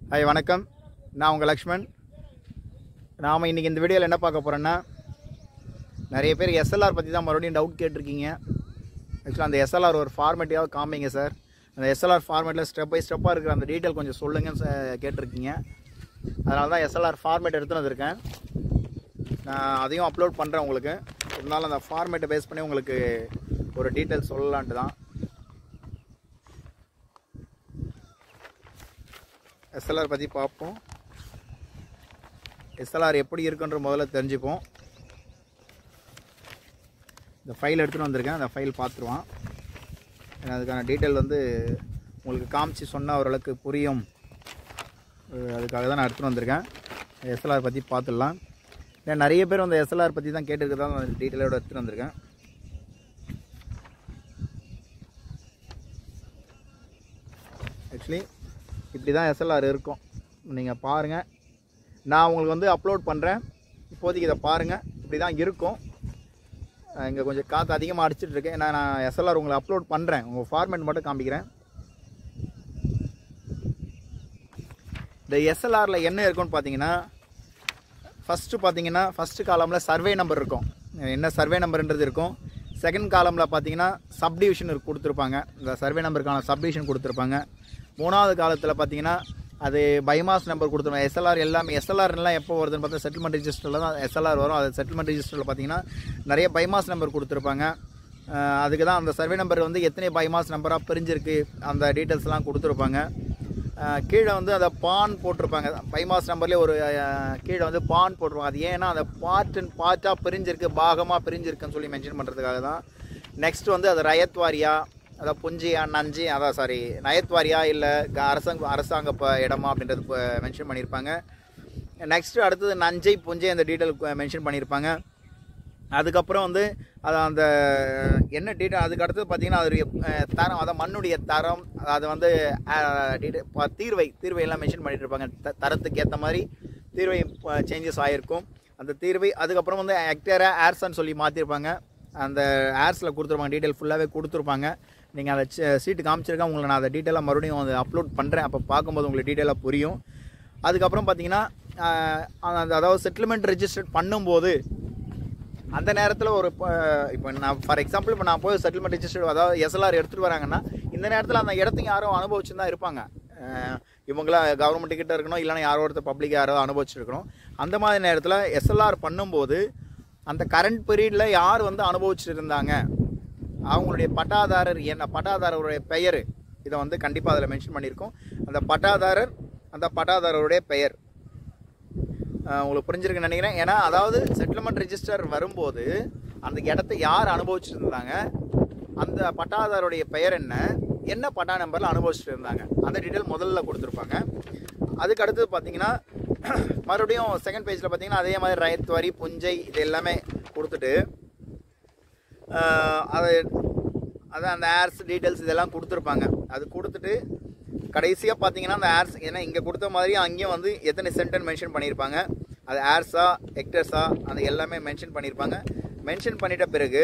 hi வணக்கம் நான் உங்கள் லக்ஷ்மண் நாம் இன்றைக்கி இந்த வீடியோவில் என்ன பார்க்க போகிறோன்னா நிறைய பேர் எஸ்எல்ஆர் பற்றி தான் மறுபடியும் டவுட் கேட்டிருக்கீங்க ஆக்சுவலாக அந்த எஸ்எல்ஆர் ஒரு ஃபார்மேட்டியாவது காமிங்க சார் அந்த எஸ்எல்ஆர் ஃபார்மேட்டில் ஸ்டெப் பை ஸ்டெப்பாக இருக்கிற அந்த டீட்டெயில் கொஞ்சம் சொல்லுங்கன்னு ச- கேட்டிருக்கீங்க அதனால தான் எஸ்எல்ஆர் ஃபார்மேட் எடுத்துன்னு வந்திருக்கேன் நான் அதையும் அப்லோட் பண்ணுறேன் உங்களுக்கு இருந்தாலும் அந்த ஃபார்மேட்டை பேஸ் பண்ணி உங்களுக்கு ஒரு டீட்டெயில் சொல்லலான்ட்டு தான் எஸ்எல்ஆர் பற்றி பார்ப்போம் எஸ்எல்ஆர் எப்படி இருக்குன்ற முதல்ல தெரிஞ்சுப்போம் இந்த ஃபைல் எடுத்துகிட்டு வந்திருக்கேன் அந்த ஃபைல் பார்த்துருவான் ஏன்னா அதுக்கான டீட்டெயில் வந்து உங்களுக்கு காமிச்சு சொன்னால் ஓரளவுக்கு புரியும் அஹ் அதுக்காக தான் நான் எடுத்துகிட்டு வந்திருக்கேன் எஸ்எல்ஆர் பற்றி பார்த்துடலாம் ஏன்னா நிறைய பேர் அந்த எஸ்எல்ஆர் பற்றி தான் கேட்டுருக்கதான் நான் டீட்டெயிலோட எடுத்துகிட்டு வந்திருக்கேன் ஆக்சுவலி இப்படி தான் எஸ்எல்ஆர் இருக்கும் நீங்கள் பாருங்கள் நான் உங்களுக்கு வந்து அப்லோட் பண்ணுறேன் இப்போதைக்கு இதை பாருங்கள் இப்படி தான் இருக்கும் இங்கே கொஞ்சம் காற்று அதிகமாக அடிச்சிட்டு இருக்கேன் ஏன்னா நான் எஸ்எல்ஆர் உங்களை அப்லோட் பண்ணுறேன் உங்கள் ஃபார்மேட் மட்டும் காமிக்கிறேன் இந்த எஸ்எல்ஆரில் என்ன இருக்குன்னு பார்த்தீங்கன்னா ஃபஸ்ட்டு பார்த்தீங்கன்னா ஃபஸ்ட்டு காலமில் சர்வே நம்பர் இருக்கும் என்ன சர்வே நம்பர்ன்றது இருக்கும் செகண்ட் காலமில் பார்த்தீங்கன்னா சப்டிவிஷன் கொடுத்துருப்பாங்க இந்த சர்வே நம்பருக்கான சப்டிவிஷன் கொடுத்துருப்பாங்க மூணாவது காலத்தில் பார்த்தீங்கன்னா அது பைமாஸ் நம்பர் கொடுத்துருவாங்க எஸ்எல்ஆர் எல்லாமே எஸ்எல்ஆர்லாம் எப்போ வருதுன்னு பார்த்தா செட்டில்மெண்ட் ரிஜிஸ்டரில் தான் எஸ்எல்ஆர் வரும் அது செட்டில்மெண்ட் ரிஜிஸ்டரில் பார்த்தீங்கன்னா நிறைய பைமாஸ் நம்பர் கொடுத்துருப்பாங்க அஹ் அதுக்கு தான் அந்த சர்வே நம்பர் வந்து எத்தனை பைமாஸ் நம்பராக பிரிஞ்சிருக்கு அந்த டீட்டெயில்ஸ்லாம் கொடுத்துருப்பாங்க அஹ் கீழே வந்து அதை பான் போட்டிருப்பாங்க பைமாஸ் நம்பர்லேயே ஒரு அஹ், கீழே வந்து பான் போட்டிருப்பாங்க அது ஏன்னா அந்த பார்ட் அண்ட் பார்ட்டாக பிரிஞ்சிருக்கு பாகமாக பிரிஞ்சிருக்குன்னு சொல்லி மென்ஷன் பண்ணுறதுக்காக தான் நெக்ஸ்ட் வந்து அது ரயத்வாரியா அதாவது புஞ்சியா நஞ்சி அதான் சாரி நயத்வாரியா இல்லை அரசாங்க அரசாங்க ப இடமா அப்படின்றது மென்ஷன் பண்ணியிருப்பாங்க நெக்ஸ்ட்டு அடுத்தது நஞ்சை புஞ்சை அந்த டீட்டெயில் மென்ஷன் பண்ணியிருப்பாங்க அதுக்கப்புறம் வந்து அது அந்த என்ன டீட்டெயில் அதுக்கு அடுத்தது பார்த்தீங்கன்னா அதோடைய அஹ், தரம் அதான் மண்ணுடைய தரம் அது வந்து அஹ், detail- ப- தீர்வை தீர்வை எல்லாம் மென்ஷன் பண்ணிட்டு இருப்பாங்க த தரத்துக்கு ஏற்ற மாதிரி தீர்வை சேஞ்சஸ் ஆகிருக்கும் அந்த தீர்வை அதுக்கப்புறம் வந்து ஹெக்டேரா ஏர்ஸ்ன்னு சொல்லி மாற்றிருப்பாங்க அந்த ஏர்ஸில் கொடுத்துருப்பாங்க டீட்டெயில் ஃபுல்லாகவே கொடுத்துருப்பாங்க நீங்கள் அதை சீட்டு காமிச்சிருக்கேன் உங்களை நான் அதை டீட்டெயிலாக மறுபடியும் அதை அப்லோட் பண்ணுறேன் அப்போ பார்க்கும்போது உங்களுக்கு டீட்டெயிலாக புரியும் அதுக்கப்புறம் பார்த்தீங்கன்னா அஹ், அந்த அதாவது செட்டில்மெண்ட் ரெஜிஸ்டர் பண்ணும்போது அந்த நேரத்தில் ஒரு இப்போ நான் ஃபார் எக்ஸாம்பிள் இப்போ நான் போய் செட்டில்மெண்ட் ரெஜிஸ்டர் அதாவது எஸ்எல்ஆர் எடுத்துகிட்டு வராங்கன்னா இந்த நேரத்தில் அந்த இடத்தையும் யாரும் அனுபவிச்சு தான் இருப்பாங்க அஹ் இவங்களாம் கவர்மெண்ட் கிட்ட இருக்கணும் இல்லைன்னா யாரோ ஒருத்தர் பப்ளிக் யாரோ அனுபவிச்சிருக்கணும் அந்த மாதிரி நேரத்தில் எஸ்எல்ஆர் பண்ணும்போது அந்த கரண்ட் பீரியடில் யார் வந்து அனுபவிச்சுட்டு இருந்தாங்க அவங்களுடைய பட்டாதாரர் என்ன பட்டாதாரருடைய பெயர் இதை வந்து கண்டிப்பாக அதில் மென்ஷன் பண்ணியிருக்கோம் அந்த பட்டாதாரர் அந்த பட்டாதாரருடைய பெயர் அஹ் உங்களுக்கு புரிஞ்சிருக்குன்னு நினைக்கிறேன் ஏன்னா அதாவது செட்டில்மெண்ட் ரெஜிஸ்டர் வரும்போது அந்த இடத்த யார் அனுபவிச்சுட்டு இருந்தாங்க அந்த பட்டாதாருடைய பெயர் என்ன என்ன பட்டா நம்பரில் அனுபவிச்சுட்டு இருந்தாங்க அந்த டீட்டெயில் முதல்ல கொடுத்துருப்பாங்க அதுக்கு அடுத்தது பார்த்தீங்கன்னா மறுபடியும் செகண்ட் பேஜில் பார்த்தீங்கன்னா அதே மாதிரி ரயத் வரி புஞ்சை இது எல்லாமே கொடுத்துட்டு அஹ் அது அதான் அந்த ஏர்ஸ் டீட்டெயில்ஸ் இதெல்லாம் கொடுத்துருப்பாங்க அது கொடுத்துட்டு கடைசியாக பார்த்தீங்கன்னா அந்த ஏர்ஸ் ஏன்னா இங்கே கொடுத்த மாதிரி அங்கேயும் வந்து எத்தனை சென்டன் மென்ஷன் பண்ணியிருப்பாங்க அது ஏர்ஸா ஹெக்டர்ஸா அந்த எல்லாமே மென்ஷன் பண்ணியிருப்பாங்க மென்ஷன் பண்ணிட்ட பிறகு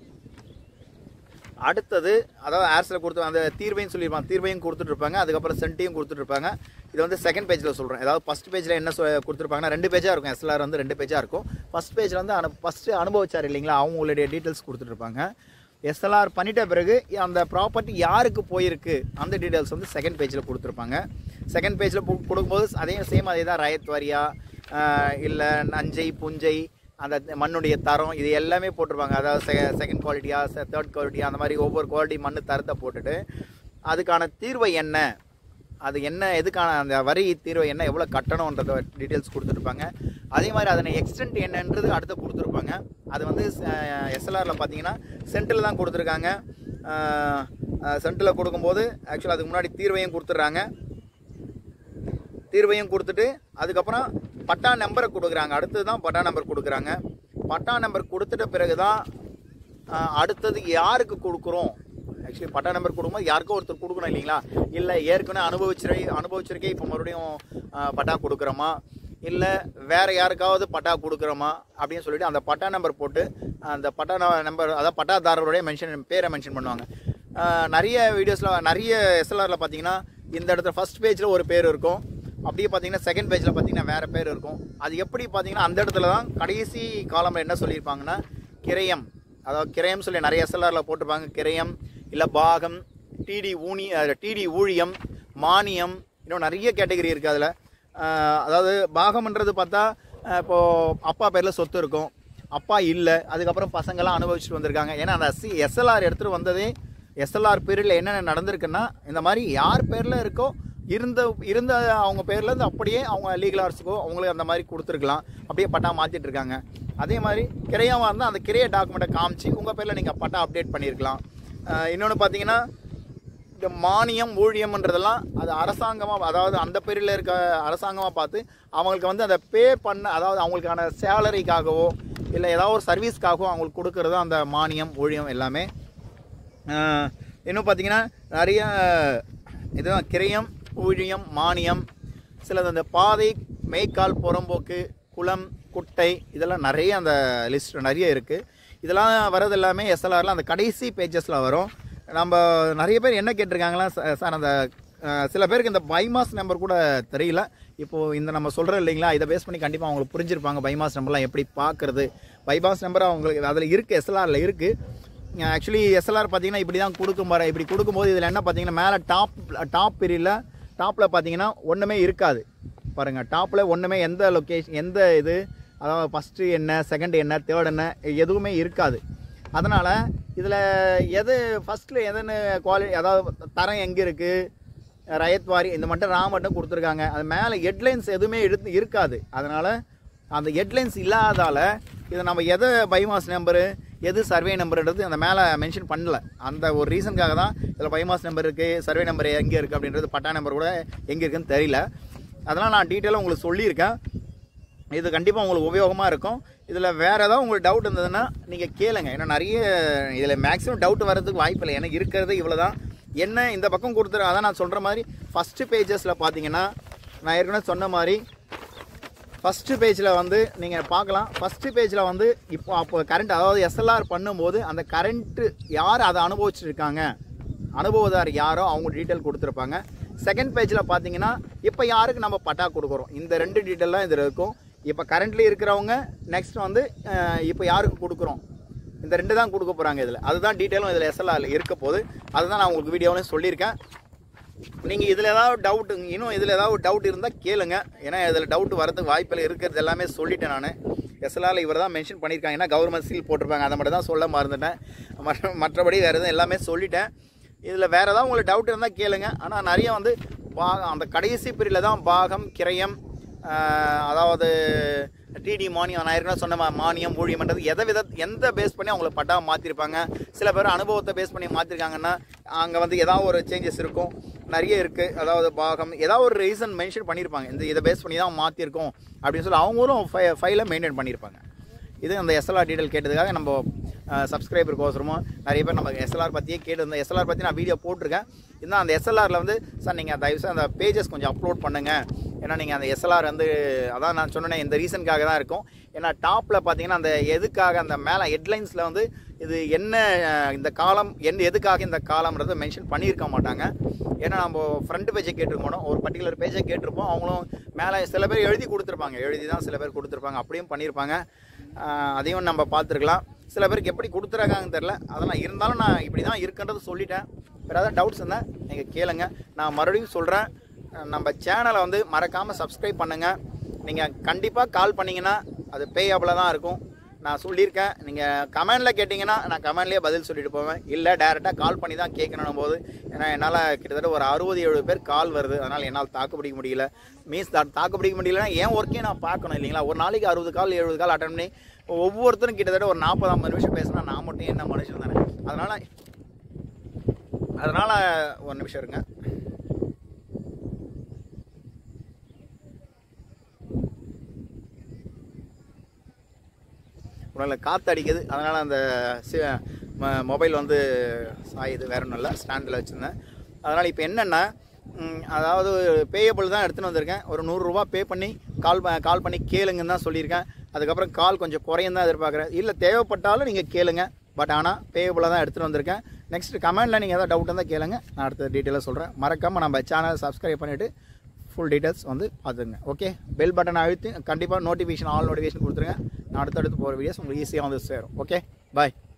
அடுத்தது அதாவது ஏர்ஸில் கொடுத்து அந்த தீர்வையும் சொல்லியிருப்பாங்க தீர்வையும் கொடுத்துட்டு இருப்பாங்க அதுக்கப்புறம் சென்ட்டையும் கொடுத்துட்டு இருப்பாங்க இது வந்து செகண்ட் பேஜில் சொல்கிறேன் அதாவது ஃபஸ்ட் பேஜில் என்ன சொ கொடுத்துருப்பாங்கன்னா ரெண்டு பேஜாக இருக்கும் எஸ்எல்ஆர் வந்து ரெண்டு பேஜாக இருக்கும் ஃபஸ்ட் பேஜில் வந்து அனு ஃபஸ்ட்டு அனுபவிச்சார் இல்லைங்களா அவங்களுடைய டீட்டெயில்ஸ் கொடுத்துட்டு இருப்பாங்க எஸ்எல்ஆர் பண்ணிட்ட பிறகு அந்த ப்ராப்பர்ட்டி யாருக்கு போயிருக்கு அந்த டீட்டெயில்ஸ் வந்து செகண்ட் பேஜில் கொடுத்துருப்பாங்க செகண்ட் பேஜில் கொடுக்கும்போது அதே சேம் அதே தான் ரயத் வாரியா இல்லை நஞ்சை புஞ்சை அந்த மண்ணுடைய தரம் இது எல்லாமே போட்டிருப்பாங்க அதாவது செ செகண்ட் குவாலிட்டியா தேர்ட் குவாலிட்டியா அந்த மாதிரி ஒவ்வொரு குவாலிட்டி மண் தரத்தை போட்டுட்டு அதுக்கான தீர்வை என்ன அது என்ன எதுக்கான அந்த வரி தீர்வை என்ன எவ்வளோ கட்டணுன்றத டீட்டெயில்ஸ் கொடுத்துருப்பாங்க அதே மாதிரி அதனை எக்ஸ்டென்ட் என்னன்றது அடுத்து கொடுத்துருப்பாங்க அது வந்து எஸ்எல்ஆரில் பார்த்தீங்கன்னா சென்ட்ரில் தான் கொடுத்துருக்காங்க சென்ட்ரில் கொடுக்கும்போது ஆக்சுவலாக அதுக்கு முன்னாடி தீர்வையும் கொடுத்துட்றாங்க தீர்வையும் கொடுத்துட்டு அதுக்கப்புறம் பட்டா நம்பரை கொடுக்குறாங்க அடுத்தது தான் பட்டா நம்பர் கொடுக்குறாங்க பட்டா நம்பர் கொடுத்துட்ட பிறகு தான் ஆஹ், அடுத்தது யாருக்கு கொடுக்குறோம் ஆக்சுவலி பட்டா நம்பர் கொடுக்கும்போது யாருக்கோ ஒருத்தர் கொடுக்கணும் இல்லைங்களா இல்லை ஏற்கனவே அனுபவிச்சிரு அனுபவிச்சிருக்கே இப்போ மறுபடியும் ஆஹ், பட்டா கொடுக்குறோமா இல்லை வேற யாருக்காவது பட்டா கொடுக்குறோமா அப்படின்னு சொல்லிட்டு அந்த பட்டா நம்பர் போட்டு அந்த பட்டா நம்பர் அதாவது பட்டாதாரருடைய மென்ஷன் பேரை மென்ஷன் பண்ணுவாங்க ஆஹ் நிறைய வீடியோஸில் நிறைய எஸ்எல்ஆரில் பார்த்தீங்கன்னா இந்த இடத்துல ஃபர்ஸ்ட் பேஜில் ஒரு பேர் இருக்கும் அப்படியே பார்த்தீங்கன்னா செகண்ட் பேஜில் பார்த்தீங்கன்னா வேறு பேர் இருக்கும் அது எப்படி பார்த்தீங்கன்னா அந்த இடத்துல தான் கடைசி காலமில் என்ன சொல்லியிருப்பாங்கன்னா கிரயம் அதாவது கிரயம் சொல்லி நிறைய எஸ்எல்ஆரில் போட்டிருப்பாங்க கிரயம் இல்லை பாகம் டிடி ஊனி டிடி ஊழியம் மானியம் இன்னும் நிறைய கேட்டகரி இருக்குது அதில் அதாவது பாகம்ன்றது பார்த்தா அஹ், இப்போ அப்பா பேரில் சொத்து இருக்கும் அப்பா இல்லை அதுக்கப்புறம் பசங்கள்லாம் அனுபவிச்சுட்டு வந்திருக்காங்க ஏன்னா அந்த சி எஸ்எல்ஆர் எடுத்துகிட்டு வந்ததே எஸ்எல்ஆர் பீரியடில் என்னென்ன நடந்திருக்குன்னா இந்த மாதிரி யார் பேரில் இருக்கோ இருந்த இருந்த அவங்க பேர்ல இருந்து அப்படியே அவங்க லீகல் ஆர்ஸுக்கோ அவங்களுக்கு அந்த மாதிரி கொடுத்துருக்கலாம் அப்படியே பட்டா மாற்றிட்டு இருக்காங்க அதே மாதிரி கிரையாவாக இருந்தால் அந்த கிரைய டாக்குமெண்ட்டை காமிச்சு உங்கள் பேரில் நீங்கள் பட்டா அப்டேட் பண்ணியிருக்கலாம் இன்னொன்று பார்த்தீங்கன்னா இந்த மானியம் ஊழியம்ன்றதெல்லாம் அது அரசாங்கமாக அதாவது அந்த பேரில் இருக்க அரசாங்கமாக பார்த்து அவங்களுக்கு வந்து அதை பே பண்ண அதாவது அவங்களுக்கான சேலரிக்காகவோ இல்லை ஏதாவது ஒரு சர்வீஸ்க்காகவோ அவங்களுக்கு கொடுக்கறது அந்த மானியம் ஊழியம் எல்லாமே ஆஹ் இன்னும் பார்த்தீங்கன்னா நிறைய இதுதான் கிரயம் ஊழியம் மானியம் சிலது அந்த பாதை மேய்க்கால் புறம்போக்கு குளம் குட்டை இதெல்லாம் நிறைய அந்த லிஸ்ட் நிறைய இருக்குது இதெல்லாம் வரது எல்லாமே எஸ்எல்ஆரில் அந்த கடைசி பேஜஸில் வரும் நம்ம நிறைய பேர் என்ன கேட்டிருக்காங்களா ச- சார் அந்த அஹ், சில பேருக்கு இந்த பைமாஸ் நம்பர் கூட தெரியல இப்போது இந்த நம்ம சொல்கிறோம் இல்லைங்களா இதை பேஸ் பண்ணி கண்டிப்பாக அவங்களுக்கு புரிஞ்சிருப்பாங்க பைமாஸ் நம்பர்லாம் எப்படி பார்க்குறது பைபாஸ் நம்பர் அவங்களுக்கு அதில் இருக்குது எஸ்எல்ஆரில் இருக்குது ஆக்சுவலி எஸ்எல்ஆர் பார்த்தீங்கன்னா இப்படி தான் கொடுக்கும் பாரு இப்படி கொடுக்கும்போது இதில் என்ன பார்த்தீங்கன்னா மேலே டாப் டாப் பீரியடில் டாப்பில் பார்த்தீங்கன்னா ஒன்றுமே இருக்காது பாருங்கள் டாப்பில் ஒன்றுமே எந்த லொக்கேஷன் எந்த இது அதாவது ஃபஸ்ட்டு என்ன செகண்ட் என்ன தேர்ட் என்ன எதுவுமே இருக்காது அதனால் இதில் எது ஃபஸ்ட்டில் எதுன்னு குவாலிட்டி அதாவது தரம் எங்கே இருக்குது ரயத்வாரி இந்த மட்டும் ரா மட்டும் கொடுத்துருக்காங்க அது மேலே ஹெட்லைன்ஸ் எதுவுமே எடுத்து இருக்காது அதனால் அந்த ஹெட்லைன்ஸ் இல்லாதால இதை நம்ம எதை பைமாஸ் நம்பரு எது சர்வே நம்பர்ன்றது அந்த மேலே மென்ஷன் பண்ணல அந்த ஒரு ரீசனுக்காக தான் இதில் பைமாஸ் நம்பர் இருக்குது சர்வே நம்பர் எங்கே இருக்குது அப்படின்றது பட்டா நம்பர் கூட எங்கே இருக்குன்னு தெரியல அதெல்லாம் நான் டீட்டெயிலாக உங்களுக்கு சொல்லியிருக்கேன் இது கண்டிப்பாக உங்களுக்கு உபயோகமாக இருக்கும் இதில் வேறு ஏதாவது உங்களுக்கு டவுட் இருந்ததுன்னா நீங்கள் கேளுங்க ஏன்னா நிறைய இதில் மேக்ஸிமம் டவுட் வர்றதுக்கு வாய்ப்பு இல்லை எனக்கு இருக்கிறது இவ்வளோ தான் என்ன இந்த பக்கம் கொடுத்துரு அதான் நான் சொல்கிற மாதிரி ஃபஸ்ட்டு பேஜஸில் பார்த்தீங்கன்னா நான் ஏற்கனவே சொன்ன மாதிரி ஃபஸ்ட்டு பேஜில் வந்து நீங்கள் பார்க்கலாம் ஃபஸ்ட்டு பேஜில் வந்து இப்போ அப்போ கரண்ட் அதாவது எஸ்எல்ஆர் பண்ணும்போது அந்த கரண்ட்டு யார் அதை அனுபவிச்சுட்டு இருக்காங்க அனுபவதார் யாரோ அவங்க டீட்டெயில் கொடுத்துருப்பாங்க செகண்ட் பேஜில் பார்த்தீங்கன்னா இப்போ யாருக்கு நம்ம பட்டா கொடுக்குறோம் இந்த ரெண்டு டீட்டெயிலாம் இதில் இருக்கும் இப்போ கரண்ட்லி இருக்கிறவங்க நெக்ஸ்ட் வந்து அஹ், இப்போ யாருக்கு கொடுக்குறோம் இந்த ரெண்டு தான் கொடுக்க போகிறாங்க இதில் அதுதான் டீட்டெயிலும் இதில் எஸ்எல்ஆர் இருக்க போகுது அதுதான் நான் உங்களுக்கு வீடியோவிலையும் சொல்லியிருக்கேன் நீங்கள் இதில் ஏதாவது டவுட் இன்னும் இதில் ஏதாவது டவுட் இருந்தால் கேளுங்க ஏன்னா இதில் டவுட் வரதுக்கு வாய்ப்பில் இருக்கிறது எல்லாமே சொல்லிட்டேன் நான் எஸ்எல்ஆரில் இவர் தான் மென்ஷன் பண்ணியிருக்காங்க ஏன்னா கவர்மெண்ட் சீல் போட்டிருப்பாங்க அதை மட்டும் தான் சொல்ல மறந்துட்டேன் மற்ற மற்றபடி வேறு எதுவும் எல்லாமே சொல்லிட்டேன் இதில் வேறு ஏதாவது உங்களுக்கு டவுட் இருந்தால் கேளுங்க ஆனால் நிறைய வந்து பா அந்த கடைசி பிரிவில் தான் பாகம் கிரயம் ஆஹ், அதாவது டிடி மானியம் நான் ஏற்கனவே சொன்ன மா- மானியம் ஊழியம்ன்றது எதை வித எந்த பேஸ் பண்ணி அவங்களை பட்டா மாற்றிருப்பாங்க சில பேர் அனுபவத்தை பேஸ் பண்ணி மாற்றிருக்காங்கன்னா அங்கே வந்து ஏதாவது ஒரு சேஞ்சஸ் இருக்கும் நிறைய இருக்குது அதாவது பாகம் ஏதாவது ஒரு ரீசன் மென்ஷன் பண்ணியிருப்பாங்க இந்த இதை பேஸ் பண்ணி தான் மாற்றிருக்கோம் அப்படின்னு சொல்லி அவங்களும் ஃபை ஃபைலை மெயின்டைன் பண்ணியிருப்பாங்க இது அந்த எஸ்எல்ஆர் டீட்டெயில் கேட்டதுக்காக நம்ம சப்ஸ்கிரைபருக்கோசரமும் நிறைய பேர் நம்ம எஸ்எல்ஆர் பற்றியே கேட்டு இந்த எஸ்எல்ஆர் பற்றி நான் வீடியோ போட்டிருக்கேன் இன்னும் அந்த எஸ்எல்ஆரில் வந்து சார் நீங்கள் தயவுசெய்து அந்த பேஜஸ் கொஞ்சம் அப்லோட் பண்ணுங்கள் ஏன்னா நீங்கள் அந்த எஸ்எல்ஆர் வந்து அதான் நான் சொன்னேன் இந்த ரீசனுக்காக தான் இருக்கும் ஏன்னா டாப்பில் பார்த்தீங்கன்னா அந்த எதுக்காக அந்த மேலே ஹெட்லைன்ஸில் வந்து இது என்ன அஹ், இந்த காலம் என் எதுக்காக இந்த காலம்ன்றதை மென்ஷன் பண்ணியிருக்க மாட்டாங்க ஏன்னா நம்ம ஃப்ரண்ட் பேஜை கேட்டிருக்கோம் ஒரு பர்டிகுலர் பேஜை கேட்டிருப்போம் அவங்களும் மேலே சில பேர் எழுதி கொடுத்துருப்பாங்க எழுதி தான் சில பேர் கொடுத்துருப்பாங்க அப்படியும் பண்ணியிருப்பாங்க ஆஹ் அதையும் நம்ம பார்த்துருக்கலாம் சில பேருக்கு எப்படி கொடுத்துருக்காங்கன்னு தெரில அதெல்லாம் இருந்தாலும் நான் இப்படி தான் இருக்குன்றது சொல்லிட்டேன் வேறு ஏதாவது டவுட்ஸ் இருந்தால் நீங்கள் கேளுங்க நான் மறுபடியும் சொல்கிறேன் நம்ம சேனலை வந்து மறக்காமல் சப்ஸ்கிரைப் பண்ணுங்கள் நீங்கள் கண்டிப்பாக கால் பண்ணிங்கன்னா அது பேயபிளாக தான் இருக்கும் நான் சொல்லியிருக்கேன் நீங்கள் கமெண்டில் கேட்டிங்கன்னா நான் கமெண்ட்லேயே பதில் சொல்லிட்டு போவேன் இல்லை டேரெக்டாக கால் பண்ணி தான் கேட்கணும் போது ஏன்னா என்னால் கிட்டத்தட்ட ஒரு அறுபது எழுபது பேர் கால் வருது அதனால் என்னால் தாக்கு பிடிக்க முடியல மீன்ஸ் தாக்கு பிடிக்க முடியலன்னா என் ஒர்க்கையும் நான் பார்க்கணும் இல்லைங்களா ஒரு நாளைக்கு அறுபது கால் எழுபது கால் அட்டன் பண்ணி ஒவ்வொருத்தரும் கிட்டத்தட்ட ஒரு நாற்பது ஐம்பது நிமிஷம் பேசினா நான் மட்டும் என்ன மனுஷன் தானே அதனால் அதனால் ஒரு நிமிஷம் இருங்க உடனே காற்று அடிக்குது அதனால் அந்த சி- ம- மொபைல் வந்து சாயுது வேற ஒன்றும் இல்லை ஸ்டாண்டில் வச்சுருந்தேன் அதனால் இப்போ என்னென்னா ம், அதாவது பேயபிள் தான் எடுத்துன்னு வந்திருக்கேன் ஒரு நூறுரூவா பே பண்ணி கால் ப- கால் பண்ணி கேளுங்கன்னு தான் சொல்லியிருக்கேன் அதுக்கப்புறம் கால் கொஞ்சம் குறையும் தான் எதிர்பார்க்குறேன் இல்லை தேவைப்பட்டாலும் நீங்கள் கேளுங்க பட் ஆனால் பேயபிளாக தான் எடுத்துகிட்டு வந்திருக்கேன் நெக்ஸ்ட் கமெண்ட்டில் நீங்கள் ஏதாவது டவுட் இருந்தால் கேளுங்க நான் அடுத்த டீட்டெயிலாக சொல்கிறேன் மறக்காமல் நம்ம சேனலை சப்ஸ்கிரைப் பண்ணிவிட்டு ஃபுல் டீட்டெயில்ஸ் வந்து பார்த்துங்க ஓகே பெல் பட்டனை அழுத்தி கண்டிப்பாக நோட்டிஃபிகேஷன் ஆல் நோட்டிஃபிகேஷன் கொடுத்துருங்க நான் அடுத்தடுத்து போகிற வீடியோஸ் உங்களுக்கு ஈஸியாக வந்து சேரும் ஓகே பாய்